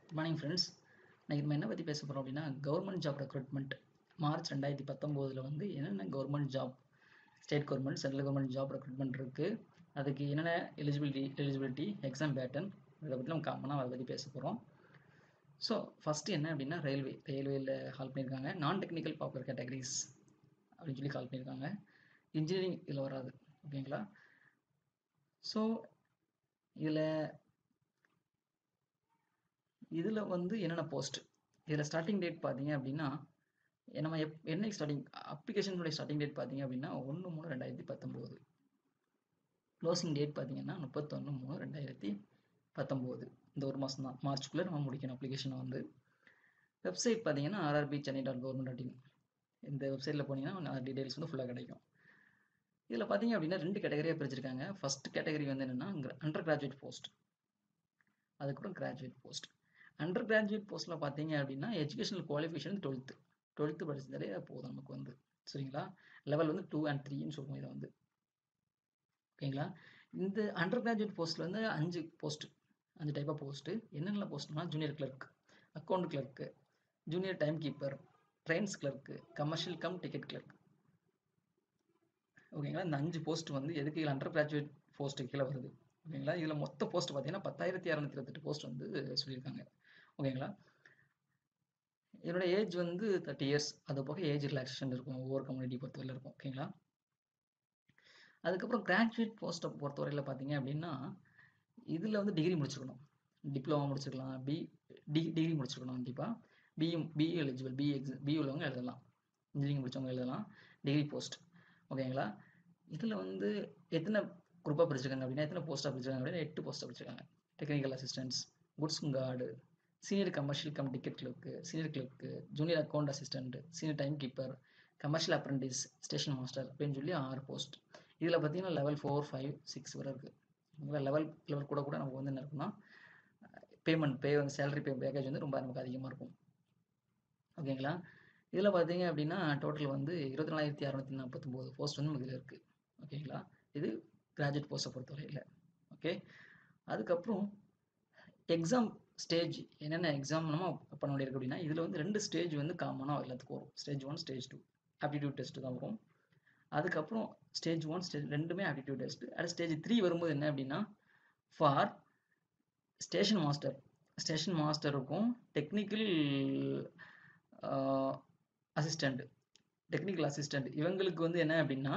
good morning friends இன்னைக்கு நம்ம என்ன பற்றி பேச போகிறோம் அப்படின்னா கவர்மெண்ட் ஜாப் ரெக்ரூட்மெண்ட் மார்ச் ரெண்டாயிரத்தி பத்தொம்போதில் வந்து என்னென்ன government job state government central government job recruitment இருக்குது அதுக்கு என்னென்ன எலிஜிபிலிட்டி எலிஜிபிலிட்டி எக்ஸாம் பேட்டர்ன் இதை பற்றி நம்ம காமனாக அதை பற்றி பேச போகிறோம் ஸோ ஃபஸ்ட்டு என்ன அப்படின்னா ரயில்வே ரயில்வேயில் கால் பண்ணியிருக்காங்க நான் டெக்னிக்கல் பாப்புலர் கேட்டகரிஸ் அப்படின்னு சொல்லி கால் பண்ணியிருக்காங்க இன்ஜினியரிங் இதில் வராது ஓகேங்களா ஸோ இதில் இதில் வந்து என்னென்ன போஸ்ட் இதில் ஸ்டார்டிங் டேட் பார்த்தீங்க அப்படின்னா நம்ம எப் என்னைக்கு ஸ்டார்டிங் அப்ளிகேஷனுடைய ஸ்டார்டிங் டேட் பார்த்தீங்க அப்படின்னா ஒன்று மூணு ரெண்டாயிரத்தி பத்தொம்போது க்ளோசிங் டேட் பார்த்தீங்கன்னா முப்பத்தொன்று மூணு ரெண்டாயிரத்தி பத்தொம்போது இந்த ஒரு மாதம் தான் மார்ச்சுக்குள்ளே நம்ம முடிக்கணும் அப்ளிகேஷனை வந்து வெப்சைட் பார்த்தீங்கன்னா RRB Chennai dot government dot in இந்த வெப்சைட்டில் போனீங்கன்னா டீடைல்ஸ் வந்து ஃபுல்லாக கிடைக்கும் இதில் பார்த்தீங்க அப்படின்னா ரெண்டு கேட்டகரியாக பிரிச்சிருக்காங்க ஃபர்ஸ்ட் கேட்டகரி வந்து என்னென்னா அண்டர் கிராஜுவேட் போஸ்ட் அதுக்கப்புறம் கிராஜுவேட் போஸ்ட் அண்டர் கிராஜுவேட் போஸ்ட்டில் பார்த்தீங்க அப்படின்னா எஜுகேஷனல் குவாலிஃபிகேஷன் டுவெல்த்து டுவெல்த்து படிச்சதாலே போதும் நமக்கு வந்து சரிங்களா லெவல் வந்து டூ அண்ட் த்ரீன்னு சொல்லுவோம் இதை வந்து ஓகேங்களா இந்த அண்டர் கிராஜுவேட் போஸ்ட்டில் வந்து அஞ்சு போஸ்ட் அஞ்சு டைப் ஆஃப் போஸ்ட்டு என்னென்ன போஸ்ட்னா junior clerk account clerk junior time keeper trains clerk commercial cum ticket clerk ஓகேங்களா இந்த அஞ்சு போஸ்ட் வந்து எதுக்கு இதில் அண்டர் கிராஜுவேட் போஸ்ட்டு கீழே வருது ஓகேங்களா இதில் மொத்த போஸ்ட் பார்த்தீங்கன்னா பத்தாயிரத்தி இரநூத்தி இருபத்தெட்டு போஸ்ட் வந்து சொல்லியிருக்காங்க ஓகேங்களா என்னோட ஏஜ் வந்து தேர்ட்டி இயர்ஸ் அது போக ஏஜ் ரிலாக்ஸேஷன் இருக்கும் ஒவ்வொரு கம்யூனிட்டி பொறுத்தவரையில் இருக்கும் ஓகேங்களா அதுக்கப்புறம் கிராஜுவேட் போஸ்ட்டை பொறுத்தவரையில் பார்த்தீங்க அப்படின்னா இதில் வந்து டிகிரி முடிச்சிருக்கணும் டிப்ளமோ முடிச்சிருக்கலாம் பி டி டிகிரி முடிச்சிருக்கணும் கண்டிப்பாக பியும் BE eligible B X B உள்ளவங்க எழுதலாம் இன்ஜினியரிங் முடிச்சவங்க எழுதலாம் டிகிரி போஸ்ட் ஓகேங்களா இதில் வந்து எத்தனை குரூப்பாக பிரிச்சிருக்காங்க அப்படின்னா எத்தனை போஸ்ட்டாக பிரிச்சிருக்காங்க அப்படின்னா எட்டு போஸ்ட்டாக பிரிச்சிருக்காங்க technical assistance goods guard senior commercial cum ticket clerk senior clerk junior account assistant senior time keeper commercial apprentice station master அப்படின்னு சொல்லி ஆறு போஸ்ட் இதில் பார்த்தீங்கன்னா லெவல் ஃபோர் ஃபைவ் சிக்ஸ் வரை இருக்குது ஓகேங்களா லெவல் லெவல் கூட கூட நமக்கு வந்து என்ன இருக்குன்னா பேமெண்ட் பே வந்து சேலரி பே பேக்கேஜ் வந்து ரொம்ப நமக்கு அதிகமாக இருக்கும் ஓகேங்களா இதில் பார்த்தீங்க அப்படின்னா டோட்டல் வந்து இருபத்தி நாலாயிரத்தி அறநூற்றி நாற்பத்தொம்போது போஸ்ட் வந்து நமக்கு இதில் இருக்குது ஓகேங்களா இது கிராஜுவேட் போஸ்ட்டை பொறுத்தவரையில் ஓகே அதுக்கப்புறம் எக்ஸாம் ஸ்டேஜ் என்னென்ன எக்ஸாம் நம்ம பண்ண வேண்டியிருக்கு அப்படின்னா இதில் வந்து ரெண்டு ஸ்டேஜ் வந்து காமனாக எல்லாத்துக்கும் வரும் stage one stage two aptitude test தான் வரும் அதுக்கப்புறம் ஸ்டேஜ் ஒன் ஸ்டேஜ் ரெண்டுமே ஆப்டிடியூட் டெஸ்ட் அடுத்து ஸ்டேஜ் த்ரீ வரும்போது என்ன அப்படின்னா ஃபார் ஸ்டேஷன் மாஸ்டர் ஸ்டேஷன் மாஸ்டருக்கும் டெக்னிக்கல் அசிஸ்டண்ட் டெக்னிக்கல் அசிஸ்டண்ட் இவங்களுக்கு வந்து என்ன அப்படின்னா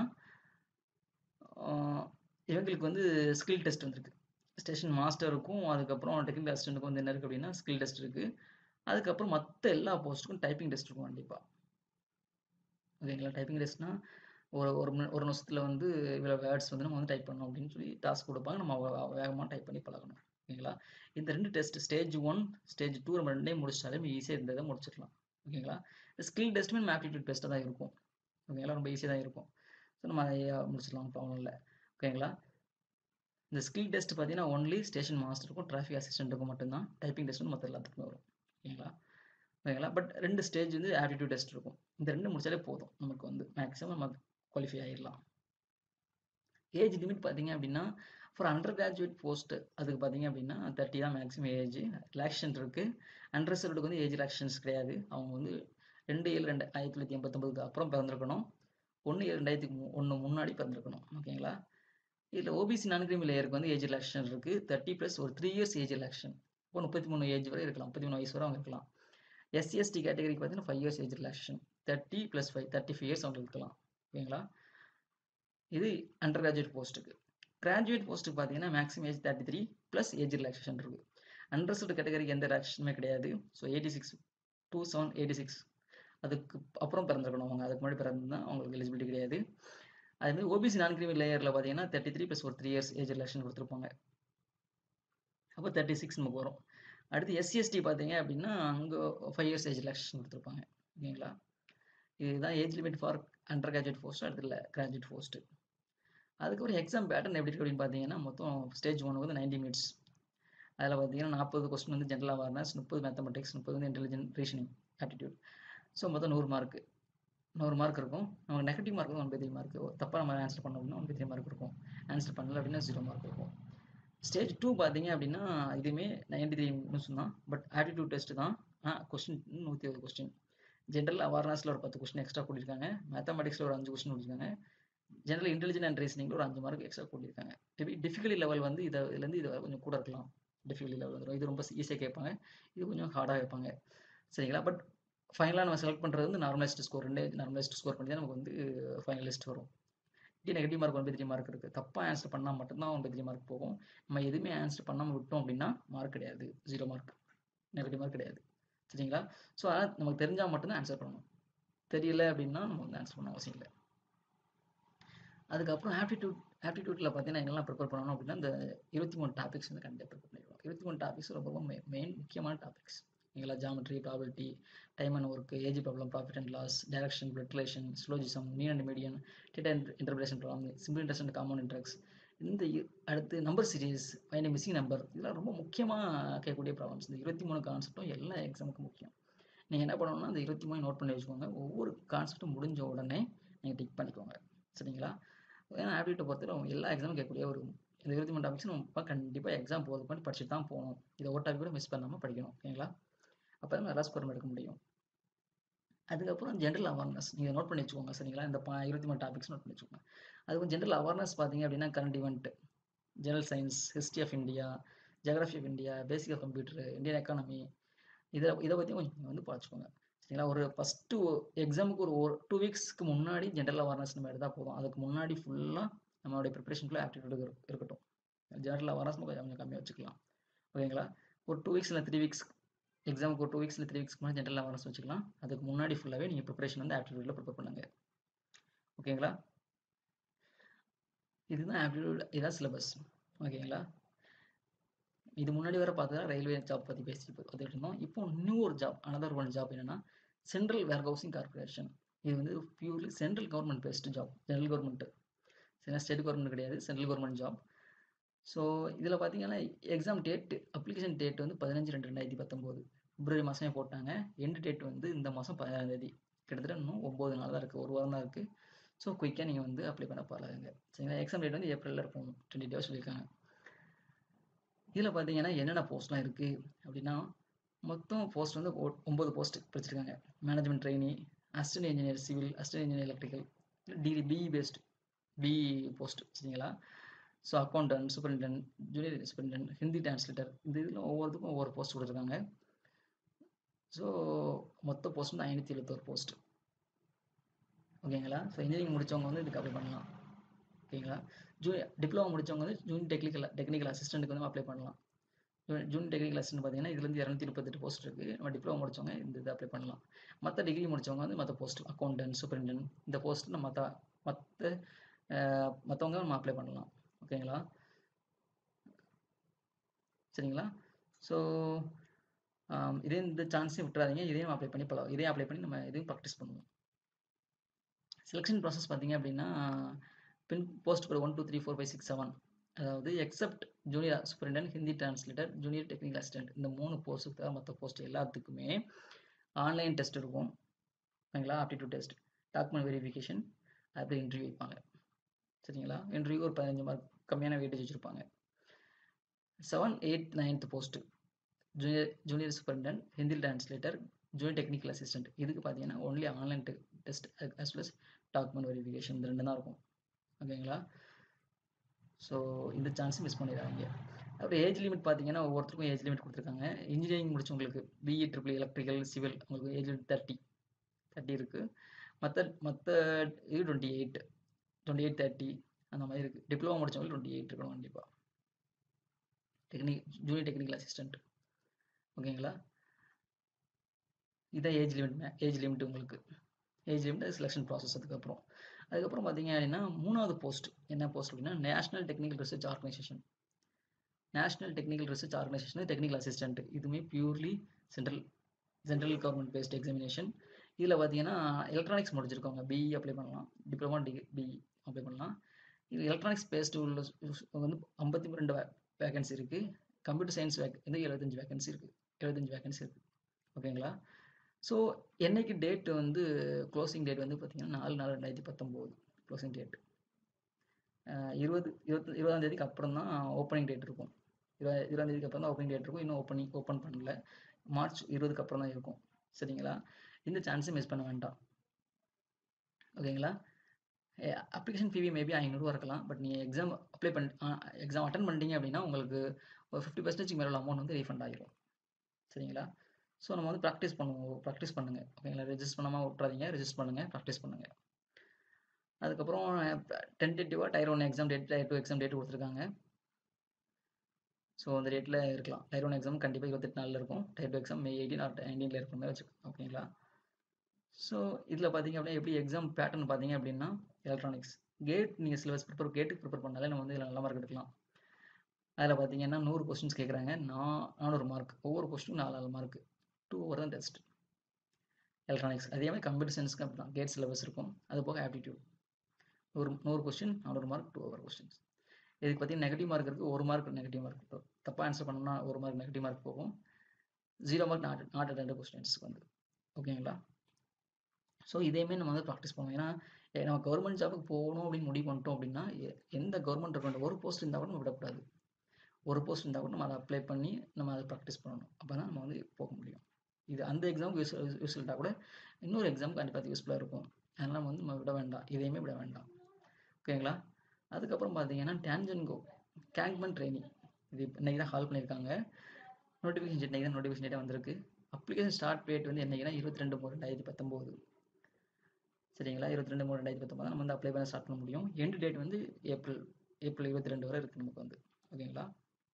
இவங்களுக்கு வந்து ஸ்கில் டெஸ்ட் வந்திருக்கு ஸ்டேஷன் மாஸ்டருக்கும் அதுக்கப்புறம் டெக்னிக்கல் அசிஸ்டண்ட்டுக்கும் வந்து என்ன இருக்குது அப்படின்னா ஸ்கில் டெஸ்ட் இருக்குது அதுக்கப்புறம் மற்ற எல்லா போஸ்ட்டுக்கும் டைப்பிங் டெஸ்ட் இருக்கும் கண்டிப்பாக ஓகேங்களா டைப்பிங் டெஸ்ட்னா ஒரு ஒரு ஒரு நிமிஷத்தில் வந்து இவ்வளோ வேர்ட்ஸ் வந்து நம்ம வந்து டைப் பண்ணணும் அப்படின்னு சொல்லி டாஸ்க் கொடுப்பாங்க நம்ம வேகமாக டைப் பண்ணி பழகணும் ஓகேங்களா இந்த ரெண்டு test stage one stage two நம்ம ரெண்டையும் முடிச்சாலே ஈஸியாக இந்த இதை முடிச்சிடலாம் ஓகேங்களா ஸ்கில் டெஸ்ட்டுமே நம்ம ஆப்டிடியூட் டெஸ்ட்டாக தான் இருக்கும் ஓகேங்களா ரொம்ப ஈஸியாக தான் இருக்கும் ஸோ நம்ம அதை முடிச்சிடலாம் ப்ராப்ளம் இல்லை ஓகேங்களா இந்த ஸ்கில் டெஸ்ட் பார்த்தீங்கன்னா ஒன்லி ஸ்டேஷன் மாஸ்டருக்கும் டிராஃபிக் அசிஸ்டண்ட்டுக்கும் மட்டும்தான் டைப்பிங் டெஸ்ட் மற்ற எல்லாத்துக்குமே வரும் ஓகேங்களா ஓகேங்களா பட் ரெண்டு ஸ்டேஜ் வந்து ஆப்டிடியூட் டெஸ்ட் இருக்கும் இந்த ரெண்டு முடிச்சாலே போதும் நமக்கு வந்து மேக்ஸிமம் நம்ம குவாலிஃபை ஆகிடலாம் ஏஜ் லிமிட் பார்த்தீங்க அப்படின்னா ஃபார் அண்டர் கிராஜுவேட் போஸ்ட் அதுக்கு பார்த்தீங்க அப்படின்னா தேர்ட்டி தான் மேக்ஸிமம் ஏஜ் ரிலாக்ஷன் இருக்குது அண்டர்சர்டுக்கு வந்து ஏஜ் ரிலாக்ஷன்ஸ் கிடையாது அவங்க வந்து ரெண்டு ஏழு ரெண்டு ஆயிரத்தி தொள்ளாயிரத்தி எண்பத்தொம்பதுக்கு அப்புறம் பிறந்திருக்கணும் ஒன்று ஏழு ரெண்டாயிரத்தி ஒன்று முன்னாடி பிறந்திருக்கணும் ஓகேங்களா இதில் ஓபிசி நான் கிரிமி லேயருக்கு வந்து ஏஜ் ரிலாக்ஷன் இருக்குது தேர்ட்டி ப்ளஸ் ஒரு த்ரீ இயர்ஸ் ஏஜ் ரிலாக்ஷன் இப்போ முப்பத்தி மூணு ஏஜ் வரை இருக்கலாம் முப்பத்தி மூணு வயசு வரை அவங்க இருக்கலாம் எஸ்சிஎஸ்டி கேட்டகரிக்கு பார்த்தீங்கன்னா five years age relaxation thirty plus five thirty five years அவங்களுக்கு இருக்கலாம் ஓகேங்களா இது அண்டர் கிராஜுவேட் போஸ்ட்டுக்கு கிராஜுவேட் போஸ்ட்டுக்கு பார்த்தீங்கன்னா maximum age thirty three plus age relaxation இருக்குது அண்டர்சல்ட் கேட்டகரிக்கு எந்த ரிலாக்ஷனுமே கிடையாது so eighty six two seven eighty six அதுக்கு அப்புறம் பிறந்திருக்கணும் அவங்க அதுக்கு முன்னாடி பிறந்தா அவங்களுக்கு எலிஜிபிலிட்டி கிடையாது அதேமாதிரி ஓபிசி நான் கிரிமி லேயரில் பார்த்தீங்கன்னா தேர்ட்டி த்ரீ ப்ளஸ் ஒரு த்ரீ இயர்ஸ் ஏஜ் ரிலாக்ஷன் கொடுத்துருப்பாங்க அப்போ தேர்ட்டி சிக்ஸ் நமக்கு வரும் அடுத்து எஸ்சிஎஸ்டி பார்த்தீங்க அப்படின்னா அங்கே ஃபைவ் இயர்ஸ் ஏஜ் ரிலாக்ஷன் கொடுத்துருப்பாங்க ஓகேங்களா இதுதான் age limit for under graduate post அடுத்து இல்லை கிராஜுவேட் போஸ்ட்டு அதுக்கப்புறம் எக்ஸாம் பேட்டர்ன் எப்படி இருக்கு அப்படின்னு பார்த்தீங்கன்னா மொத்தம் ஸ்டேஜ் ஒன் வந்து நைன்டி மினிட்ஸ் அதில் பார்த்தீங்கன்னா நாற்பது கொஸ்டின் வந்து ஜென்ரல் அவேர்னஸ் முப்பது மேத்தமெட்டிக்ஸ் முப்பது வந்து இன்டெலிஜென்ட் ரீசனிங் ஆப்டிடியூட் ஸோ மொத்தம் நூறு மார்க்கு நூறு மார்க் இருக்கும் நமக்கு நெகட்டிவ் மார்க் வந்து ஒன் பை த்ரீ மார்க் தப்பாக நம்ம ஆன்சர் பண்ணோம் அப்படின்னா ஒன் பை த்ரீ மார்க் இருக்கும் ஆன்சர் பண்ணல அப்படின்னா ஜீரோ மார்க் இருக்கும் ஸ்டேஜ் டூ பார்த்தீங்க அப்படின்னா இதுவுமே நைன்டி த்ரீ நிமிஷம் தான் பட் ஆட்டிடியூட் டெஸ்ட் தான் கொஸ்டின் நூற்றி இருபது கொஸ்டின் ஜென்ரல் அவேர்னஸில் ஒரு பத்து கொஸ்டின் எக்ஸ்ட்ரா கூட்டியிருக்காங்க மேத்தமெட்டிக்ஸில் ஒரு அஞ்சு கொஸ்டின் கொடுத்துருக்காங்க ஜென்ரல் இன்டெலிஜென்ட் அண்ட் ரீசனிங்கில் ஒரு அஞ்சு மார்க் எக்ஸ்ட்ரா கூட்டியிருக்காங்க மேபி டிஃபிகல்ட்டி லெவல் வந்து இதை இதுலேருந்து இது கொஞ்சம் கூட இருக்கலாம் டிஃபிகல்ட்டி லெவல் வந்துடும் இது ரொம்ப ஈஸியாக கேட்பாங்க இது கொஞ்சம் ஹார்டாக கேட்பாங்க சரிங்களா பட் ஃபைனலாக நம்ம செலக்ட் பண்ணுறது வந்து நார்மலைஸ்ட் ஸ்கோர் ரெண்டே நார்மலைஸ்ட் ஸ்கோர் பண்ணி தான் நமக்கு வந்து ஃபைனலிஸ்ட் வரும் டி negative mark one by three mark இருக்குது தப்பாக ஆன்சர் பண்ணால் மட்டும்தான் ஒன் பை த்ரீ மார்க் போகும் நம்ம எதுவுமே ஆன்சர் பண்ணாமல் விட்டோம் அப்படின்னா மார்க் கிடையாது ஜீரோ மார்க் நெகட்டிவ் மார்க் கிடையாது சரிங்களா ஸோ அதனால் நமக்கு தெரிஞ்சால் மட்டும்தான் ஆன்சர் பண்ணணும் தெரியல அப்படின்னா நம்ம வந்து ஆன்சர் பண்ண அவசியம் இல்லை அதுக்கப்புறம் ஆப்டிடியூட் ஆப்டிடியூட்டில் பார்த்தீங்கன்னா என்னெல்லாம் ப்ரிப்பேர் பண்ணணும் அப்படின்னா இந்த இருபத்தி மூணு டாபிக்ஸ் வந்து கண்டிப்பாக ப்ரிப்பேர் பண்ணிடுவோம் இருபத்தி மூணு டாபிக்ஸ் ரொம்ப ரொம்ப மெயின் முக்கியமான டாபிக்ஸ் நீங்களா geometry probability time and work age problem profit and loss direction blood relation syllogism mean and median data interpretation problem simple interest and common interest இந்த அடுத்து number series find missing number இதெல்லாம் ரொம்ப முக்கியமாக கேட்கக்கூடிய problems இந்த இருபத்தி மூணு கான்செப்டும் எல்லா எக்ஸாமுக்கும் முக்கியம் நீங்கள் என்ன பண்ணணும்னா அந்த இருபத்தி மூணு நோட் பண்ணி வச்சுக்கோங்க ஒவ்வொரு கான்செப்ட்டும் முடிஞ்ச உடனே நீங்கள் டிக் பண்ணிக்கோங்க சரிங்களா ஏன்னா ஆப்டியூட்டை பொறுத்தவரை எல்லா எக்ஸாமும் கேட்கக்கூடிய ஒரு இந்த இருபத்தி மூணு டாபிக்ஸ் நம்ம கண்டிப்பாக எக்ஸாம் போகிறது பண்ணி படிச்சுட்டு தான் போகணும் இதை ஒரு டாபிக் கூட மிஸ் பண்ணாமல் படிக்கணும் ஓகேங்களா அப்போ தான் நல்லா ஸ்கோர் எடுக்க முடியும் அதுக்கப்புறம் ஜென்ரல் அவேர்னஸ் நீங்கள் நோட் பண்ணி வச்சுக்கோங்க சரிங்களா இந்த பா இருபத்தி மூணு டாபிக்ஸ் நோட் பண்ணி வச்சுக்கோங்க அதுக்கும் ஜென்ரல் அவேர்னஸ் பார்த்தீங்க அப்படின்னா current event general science history of India geography of India basic of computer Indian economy இதை இதை பற்றி கொஞ்சம் நீங்கள் வந்து பார்த்துக்கோங்க சரிங்களா ஒரு ஃபஸ்ட்டு எக்ஸாமுக்கு ஒரு ஒரு டூ வீக்ஸ்க்கு முன்னாடி ஜென்ரல் அவேர்னஸ் நம்ம எடுத்தால் போதும் அதுக்கு முன்னாடி ஃபுல்லாக நம்மளுடைய ப்ரிப்பரேஷன் ஃபுல்லாக ஆப்டிடியூட் இருக்கட்டும் ஜென்ரல் அவேர்னஸ் கொஞ்சம் கொஞ்சம் கம்மியாக வச்சுக்கலாம் ஓகேங்களா ஒரு டூ வீக்ஸ் இல்லை த்ரீ வீக்ஸ் எக்ஸாமுக்கு ஒரு டூ வீக்ஸ் இல்லை த்ரீ வீக்ஸ்க்கு முன்னாடி ஜென்ரல் அவேர்னஸ் வச்சுக்கலாம் அதுக்கு முன்னாடி ஃபுல்லாகவே நீங்கள் ப்ரிப்பரேஷன் வந்து ஆப்டிடியூட்டில் ப்ரிப்பேர் பண்ணுங்க ஓகேங்களா இதுதான் ஆப்டிடியூட் இதுதான் சிலபஸ் ஓகேங்களா இது முன்னாடி வர பார்த்தா ரயில்வே ஜாப் பற்றி பேசி பார்த்துட்டு இருந்தோம் இப்போ நியூ ஒரு ஜாப் அனதர் ஒன் ஜாப் என்னன்னா சென்ட்ரல் வேர் ஹவுசிங் கார்பரேஷன் இது வந்து purely central government based job general government சரிங்களா ஸ்டேட் கவர்மெண்ட் கிடையாது சென்ட்ரல் கவர்மெண்ட் ஜாப் ஸோ இதில் பார்த்தீங்கன்னா எக்ஸாம் டேட் அப்ளிகேஷன் டேட் வந்து பதினஞ்சு ரெண்டு ரெண்டாயிரத்தி பத்தொம்போது பிப்ரவரி மாதமே போட்டாங்க எண்டு டேட் வந்து இந்த மாதம் பதினாறாம் தேதி கிட்டத்தட்ட இன்னும் ஒம்பது நாள் தான் இருக்குது ஒரு வாரம் தான் இருக்குது ஸோ குயிக்காக நீங்கள் வந்து அப்ளை பண்ண பாருங்க சரிங்களா எக்ஸாம் டேட் வந்து ஏப்ரலில் இருக்கும் டுவெண்ட்டி டேஸ் சொல்லியிருக்காங்க இதில் பார்த்தீங்கன்னா என்னென்ன போஸ்ட்லாம் இருக்குது அப்படின்னா மொத்தம் போஸ்ட் வந்து ஒம்பது போஸ்ட் பிரிச்சிருக்காங்க management trainee assistant engineer civil assistant engineer electrical degree BE based BE post சரிங்களா so accountant superintendent junior superintendent Hindi translator இந்த இதில் ஒவ்வொருத்துக்கும் ஒவ்வொரு போஸ்ட் கொடுத்துருக்காங்க ஸோ மொத்த போஸ்ட் வந்து ஐநூற்றி எழுபத்தோரு போஸ்ட் ஓகேங்களா ஸோ இன்ஜினியரிங் முடித்தவங்க வந்து இதுக்கு அப்ளை பண்ணலாம் ஓகேங்களா ஜூ டிப்ளமோ முடித்தவங்க வந்து ஜூன் டெக்னிக்கல் டெக்னிக்கல் அசிஸ்டண்ட்டுக்கு வந்து அப்ளை பண்ணலாம் ஜூன் டெக்னிக்கல் அசிஸ்டன்ட் பார்த்தீங்கன்னா இதுலேருந்து இரநூத்தி முப்பத்தெட்டு போஸ்ட் இருக்குது நம்ம டிப்ளமோ முடித்தவங்க இந்த இது அப்ளை பண்ணலாம் மற்ற டிகிரி முடித்தவங்க வந்து மற்ற போஸ்ட் அக்கௌண்டன்ட் சூப்பரிண்டென்ட் இந்த போஸ்ட் நம்ம மற்ற மற்ற மற்றவங்க நம்ம அப்ளை பண்ணலாம் ஓகேங்களா சரிங்களா ஸோ இதே இந்த சான்ஸையும் விட்டுறாதீங்க இதையும் அப்ளை பண்ணி பழம் இதையும் அப்ளை பண்ணி நம்ம இதையும் ப்ராக்டிஸ் பண்ணுவோம் செலெக்ஷன் ப்ராசஸ் பார்த்தீங்க அப்படின்னா பின் போஸ்ட் ஒரு one two three four five six seven அதாவது except junior superintendent Hindi translator junior technical assistant இந்த மூணு போஸ்ட்டுக்கு தவிர மற்ற போஸ்ட் எல்லாத்துக்குமே ஆன்லைன் டெஸ்ட் இருக்கும் ஓகேங்களா ஆப்டிடியூட் டெஸ்ட் டாக்குமெண்ட் வெரிஃபிகேஷன் அப்படி இன்டர்வியூ வைப்பாங்க சரிங்களா இன்டர்வியூ ஒரு பதினஞ்சு மார்க் கம்மியான வெயிட்டேஜ் வச்சுருப்பாங்க seven eight ninth post junior junior superintendent Hindi translator junior technical assistant இதுக்கு பார்த்தீங்கன்னா only online test as plus document verification இந்த ரெண்டு தான் இருக்கும் ஓகேங்களா ஸோ இந்த சான்ஸும் மிஸ் பண்ணிடாதீங்க அப்புறம் ஏஜ் லிமிட் பார்த்தீங்கன்னா ஒவ்வொருத்தருக்கும் ஏஜ் லிமிட் கொடுத்துருக்காங்க இன்ஜினியரிங் முடிச்சவங்களுக்கு பிஇ ட்ரிபிள் எலக்ட்ரிக்கல் சிவில் உங்களுக்கு ஏஜ் லிமிட் தேர்ட்டி தேர்ட்டி இருக்குது மற்ற மற்ற இது twenty eight twenty eight thirty அந்த மாதிரி இருக்குது டிப்ளமோ முடிச்சவங்களுக்கு டுவெண்ட்டி எயிட் இருக்கணும் கண்டிப்பாக டெக்னிக் ஜூனியர் டெக்னிக்கல் அசிஸ்டன்ட் ஓகேங்களா இதான் ஏஜ் லிமிட் ஏஜ் லிமிட் உங்களுக்கு ஏஜ் லிமிட் செலெக்ஷன் ப்ராசஸ் அதுக்கப்புறம் அதுக்கப்புறம் பார்த்தீங்க அப்படின்னா மூணாவது போஸ்ட் என்ன போஸ்ட் அப்படின்னா national technical research organisation national technical research organisation technical assistant இதுவுமே purely central central government based examination இதில் பார்த்தீங்கன்னா எலக்ட்ரானிக்ஸ் முடிச்சிருக்கவங்க பிஇ அப்ளை பண்ணலாம் டிப்ளமா டிகிரி பிஇ அப்ளை பண்ணலாம் இது எலக்ட்ரானிக்ஸ் பேஸ்ட் உள்ள வந்து ஐம்பத்தி ரெண்டு வேகன்சி இருக்குது கம்ப்யூட்டர் சயின்ஸ் வேக் வந்து எழுபத்தஞ்சு வேகன்சி இருக்குது எழுபத்தஞ்சு வேகன்சி இருக்குது ஓகேங்களா ஸோ என்னைக்கு டேட் வந்து க்ளோசிங் டேட் வந்து பார்த்தீங்கன்னா நாலு நாலு ரெண்டாயிரத்தி பத்தொம்போது க்ளோசிங் டேட் இருபது இருபத்தி இருபதாம் தேதிக்கு அப்புறம் தான் ஓப்பனிங் டேட் இருக்கும் இருபது இருபதாம் தேதிக்கு அப்புறம் தான் ஓப்பனிங் டேட் இருக்கும் இன்னும் ஓப்பனிங் ஓப்பன் பண்ணல மார்ச் இருபதுக்கு அப்புறம் தான் இருக்கும் சரிங்களா இந்த சான்ஸை மிஸ் பண்ண வேண்டாம் ஓகேங்களா அப்ளிகேஷன் ஃபீவி மேபி ஐநூறுரூவா இருக்கலாம் பட் நீங்கள் எக்ஸாம் அப்ளை பண்ணி எக்ஸாம் அட்டன் பண்ணிட்டீங்க அப்படின்னா உங்களுக்கு ஒரு ஃபிஃப்டி பர்சன்டேஜ் மேலே அமௌண்ட் வந்து ரீஃபண்ட் ஆகிரும் சரிங்களா ஸோ நம்ம வந்து ப்ராக்டிஸ் பண்ணுவோம் ப்ராக்டிஸ் பண்ணுங்கள் ஓகேங்களா ரெஜிஸ்டர் பண்ணாமல் விட்றாதீங்க ரெஜிஸ்டர் பண்ணுங்கள் ப்ராக்டிஸ் பண்ணுங்கள் அதுக்கப்புறம் டென்டேட்டிவாக tier one exam date tier two exam date கொடுத்துருக்காங்க ஸோ அந்த டேட்டில் இருக்கலாம் டயர் ஒன் எக்ஸாம் கண்டிப்பாக இருபத்தெட்டு நாளில் இருக்கும் tier two exam May eighteen or நைன்டீனில் இருக்கிற மாதிரி வச்சுக்கோங்க ஓகேங்களா ஸோ இதில் பார்த்தீங்க அப்படின்னா எப்படி எக்ஸாம் பேட்டர்ன் பார்த்தீங்க அப்படின்னா எலக்ட்ரானிக்ஸ் கேட் நீங்கள் சிலபஸ் ப்ரிப்பேர் கேட்டுக்கு ப்ரிப்பேர் பண்ணாலே நம்ம வந்து இதில் நல்ல மார்க் எடுக்கலாம் அதில் பார்த்தீங்கன்னா நூறு கொஸ்டின்ஸ் கேட்குறாங்க நான் நானூறு மார்க் ஒவ்வொரு கொஸ்டினும் நாலு நாலு மார்க் டூ ஓவர் தான் டெஸ்ட் எலக்ட்ரானிக்ஸ் அதே மாதிரி கம்ப்யூட்டர் சயின்ஸ்க்கு அப்படி தான் கேட் சிலபஸ் இருக்கும் அது போக ஆப்டிடியூட் நூறு நூறு கொஸ்டின் நானூறு மார்க் டூ ஓவர் கொஸ்டின்ஸ் இதுக்கு பார்த்தீங்கன்னா நெகட்டிவ் மார்க் இருக்குது ஒரு மார்க் நெகட்டிவ் மார்க் இருக்கும் தப்பாக ஆன்சர் பண்ணோம்னா ஒரு மார்க் நெகட்டிவ் மார்க் போகும் zero mark not not attend கொஸ்டின்ஸ்க்கு வந்து ஓகேங்களா ஸோ இதேமே நம்ம வந்து ப்ராக்டிஸ் பண்ணுவோம் ஏன்னா நம்ம கவர்மெண்ட் ஜாபுக்கு போகணும் அப்படின்னு முடிவு பண்ணிட்டோம் அப்படின்னா எந்த கவர்மெண்ட் இருக்க ஒரு போஸ்ட் இருந்தால் கூட நம்ம விடக்கூடாது ஒரு போஸ்ட் இருந்தால் கூட நம்ம அதை அப்ளை பண்ணி நம்ம அதை ப்ராக்டிஸ் பண்ணணும் அப்போ தான் நம்ம வந்து போக முடியும் இது அந்த எக்ஸாமுக்கு யூஸ் யூஸ்ஃபுல்லாக கூட இன்னொரு எக்ஸாமுக்கு கண்டிப்பாக யூஸ்ஃபுல்லாக இருக்கும் அதனால் நம்ம வந்து நம்ம விட வேண்டாம் இதையுமே விட வேண்டாம் ஓகேங்களா அதுக்கப்புறம் பார்த்தீங்கன்னா டேன்ஜன்கோ கேங்க்மன் ட்ரைனிங் இது இன்னைக்கு தான் ஹால் பண்ணியிருக்காங்க நோட்டிஃபிகேஷன் டேட் இன்னைக்கு தான் நோட்டிஃபிகேஷன் டேட்டே வந்திருக்கு அப்ளிகேஷன் ஸ்டார்ட் டேட் வந்து என்னைக்குன்னா இருபத்தி ரெண்டு மூணு ரெண்டாயிரத்தி பத்தொம்போது சரிங்களா இருபத்தி ரெண்டு மூணு ரெண்டாயிரத்தி பத்தொம்பது நம்ம வந்து அப்ளை பண்ண ஸ்டார்ட் பண்ண முடியும் எண்டு டேட் வந்து ஏப்ரல் ஏப்ரல் இருபத்தி ரெண்டு வரை இருக்குது நமக்கு வந்து ஓகேங்களா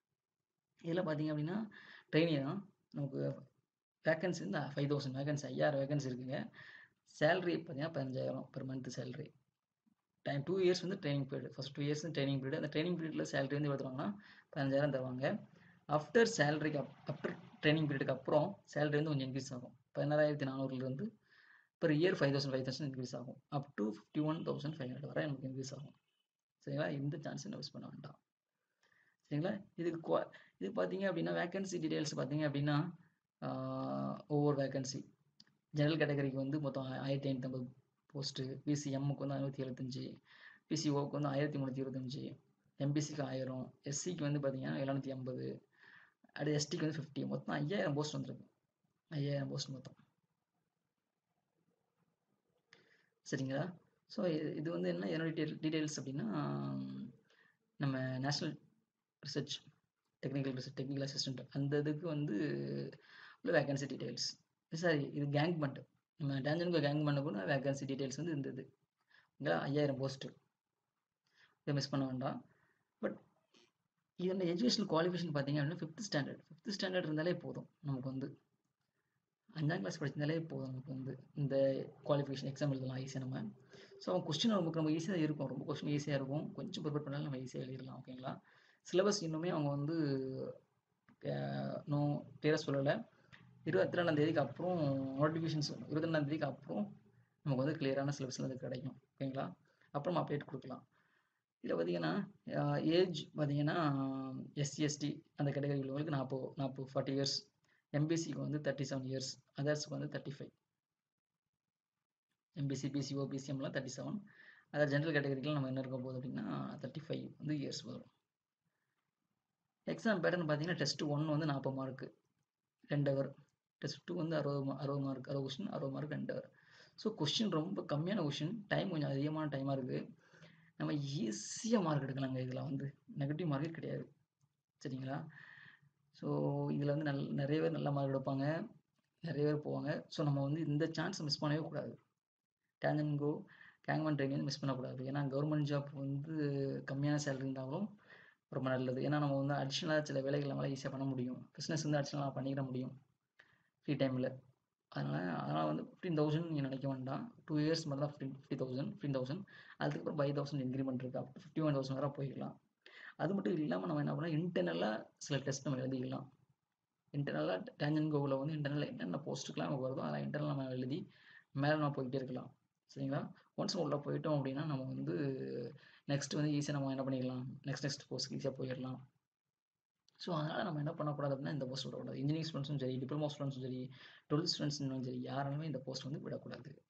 இதில் பார்த்தீங்க அப்படின்னா ட்ரெயினிங் தான் நமக்கு வேக்கன்சி வந்து ஃபைவ் தௌசண்ட் வேகன்சி ஐயாயிரம் வேகன்சி இருக்குங்க சேலரி பார்த்தீங்கன்னா பதினஞ்சாயிரம் per month salary time two years வந்து training period first two years training period அந்த ட்ரைனிங் பீரியடில் சேலரி வந்து எடுத்துவாங்கன்னா பதினஞ்சாயிரம் தருவாங்க ஆஃப்டர் சேலரிக்கு அப் ஆஃப்டர் ட்ரைனிங் பீரியடுக்கு அப்புறம் சேலரி வந்து கொஞ்சம் இன்க்ரீஸ் ஆகும் பதினாறாயிரத்தி நானூறுலேருந்து per year five thousand five thousand increase ஆகும் up to fifty one thousand five hundred வரை நமக்கு இன்க்ரீஸ் ஆகும் சரிங்களா இந்த சான்ஸ் மிஸ் பண்ண வேண்டாம் சரிங்களா இதுக்கு குவா இது பார்த்தீங்க அப்படின்னா வேகன்சி டீடைல்ஸ் பார்த்தீங்க அப்படின்னா ஒவ்வொரு வேகன்சி ஜெனரல் கேட்டகரிக்கு வந்து மொத்தம் ஆயிரத்தி ஐநூற்றம்பது போஸ்ட்டு பிசிஎம்முக்கு வந்து ஐநூற்றி எழுபத்தஞ்சி பிசிஓக்கு வந்து ஆயிரத்தி முந்நூற்றி இருபத்தஞ்சி எம்பிசிக்கு ஆயிரம் எஸ்சிக்கு வந்து பார்த்தீங்கன்னா எழுநூற்றி ஐம்பது அடுத்து எஸ்டிக்கு வந்து ஃபிஃப்டி மொத்தம் ஐயாயிரம் போஸ்ட் வந்திருக்கு ஐயாயிரம் போஸ்ட் மொத்தம் சரிங்களா ஸோ இது வந்து என்ன என்னோட டீட்டெயில்ஸ் அப்படின்னா நம்ம national research technical research technical assistant அந்த இதுக்கு வந்து உள்ள வேகன்சி டீட்டெயில்ஸ் சாரி இது கேங்க்மெண்ட் நம்ம டேஞ்சனுக்கு கேங்க்மெண்ட் கூட வேகன்சி டீட்டெயில்ஸ் வந்து இருந்தது இங்கே ஐயாயிரம் போஸ்ட்டு இதை மிஸ் பண்ண வேண்டாம் பட் இதோட எஜுகேஷனல் குவாலிஃபிகேஷன் பார்த்தீங்க அப்படின்னா ஃபிஃப்த் ஸ்டாண்டர்ட் ஃபிஃப்த் ஸ்டாண்டர்ட் இருந்தாலே போதும் நமக்கு வந்து அஞ்சாம் கிளாஸ் படிச்சிருந்தாலே போதும் நமக்கு வந்து இந்த குவாலிஃபிகேஷன் எக்ஸாம் எழுதலாம் ஈஸியாக நம்ம ஸோ அவங்க கொஸ்டின் நமக்கு ரொம்ப ஈஸியாக இருக்கும் ரொம்ப கொஸ்டின் ஈஸியாக இருக்கும் கொஞ்சம் ப்ரிப்பேர் பண்ணாலும் நம்ம ஈஸியாக எழுதிடலாம் ஓகேங்களா சிலபஸ் இன்னுமே அவங்க வந்து நோ கிளியராக சொல்லலை இருபத்தி ரெண்டாம் தேதிக்கு அப்புறம் நோட்டிஃபிகேஷன்ஸ் இருபத்தி ரெண்டாம் தேதிக்கு அப்புறம் நமக்கு வந்து கிளியரான சிலபஸ் வந்து கிடைக்கும் ஓகேங்களா அப்புறம் அப்டேட் கொடுக்கலாம் இதில் பார்த்தீங்கன்னா ஏஜ் பார்த்தீங்கன்னா எஸ்சி எஸ்டி அந்த கேட்டகரி உள்ளவங்களுக்கு நாற்பது நாற்பது ஃபார்ட்டி இயர்ஸ் எம்பிசிக்கு வந்து தேர்ட்டி செவன் இயர்ஸ் அதர்ஸ்க்கு வந்து தேர்ட்டி ஃபைவ் எம்பிசி பிசிஓ பிசிஎம்லாம் தேர்ட்டி செவன் அதாவது ஜென்ரல் கேட்டகரிக்கெலாம் நம்ம என்ன இருக்க போகுது அப்படின்னா தேர்ட்டி ஃபைவ் வந்து இயர்ஸ் வரும் எக்ஸாம் பேட்டர்ன் பார்த்தீங்கன்னா டெஸ்ட் ஒன் வந்து நாற்பது மார்க்கு ரெண்டு ஹவர் டெஸ்ட் டூ வந்து அறுபது அறுபது மார்க் அறுபது கொஸ்டின் அறுபது மார்க் ரெண்டு ஹவர் ஸோ கொஸ்டின் ரொம்ப கம்மியான கொஸ்டின் டைம் கொஞ்சம் அதிகமான டைமாக இருக்குது நம்ம ஈஸியாக மார்க் எடுக்கலாங்க இதில் வந்து நெகட்டிவ் மார்க்கே கிடையாது சரிங்களா ஸோ இதில் வந்து நல் நிறைய பேர் நல்ல மார்க் எடுப்பாங்க நிறைய பேர் போவாங்க ஸோ நம்ம வந்து இந்த சான்ஸ் மிஸ் பண்ணவே கூடாது டேஞ்சன் கோ கேங்மன் ட்ரைனிங் வந்து மிஸ் பண்ணக்கூடாது ஏன்னா கவர்மெண்ட் ஜாப் வந்து கம்மியான சேலரி இருந்தாலும் ரொம்ப நல்லது ஏன்னா நம்ம வந்து அடிஷ்னலாக சில வேலைகள் நம்மளால் ஈஸியாக பண்ண முடியும் பிஸ்னஸ் வந்து அடிஷ்னலாக பண்ணிக்கிற முடியும் ஃப்ரீ டைமில் அதனால் அதனால் வந்து ஃபிஃப்டீன் தௌசண்ட் நீங்கள் நினைக்க வேண்டாம் டூ இயர்ஸ் மட்டும் தான் fifteen fifty thousand fifteen thousand அதுக்கப்புறம் ஃபைவ் தௌசண்ட் இன்க்ரிமெண்ட் இருக்குது அப் ஃபிஃப்டி ஒன் தௌசண்ட் வரை போய்க்கலாம் அது மட்டும் இல்லாமல் நம்ம என்ன பண்ணலாம் இன்டர்னலாக சில டெஸ்ட் நம்ம எழுதிக்கலாம் இன்டர்னலாக டேஞ்சன் கோவில் வந்து இன்டர்னல் என்னென்ன போஸ்ட்டுக்கெலாம் நமக்கு வருதோ அதெல்லாம் இன்டர்னல் நம்ம எழுதி மேலே நம்ம போய்கிட்டே இருக்கலாம் சரிங்களா ஒன்ஸ் உள்ளே போயிட்டோம் அப்படின்னா நம்ம வந்து நெக்ஸ்ட் வந்து ஈஸியாக நம்ம என்ன பண்ணிக்கலாம் நெக்ஸ்ட் நெக்ஸ்ட் போஸ்ட் ஈஸியாக போயிடலாம் ஸோ அதனால் நம்ம என்ன பண்ணக்கூடாது அப்படின்னா இந்த போஸ்ட் விடக்கூடாது இன்ஜினியரிங் ஸ்டூடெண்ட்ஸும் சரி டிப்ளமோ ஸ்டூடெண்ட்ஸும் சரி டுவெல்த் ஸ்டூடெண்ட்ஸும் சரி யாராலுமே இந்த போஸ்ட் வந்து விடக்கூடாது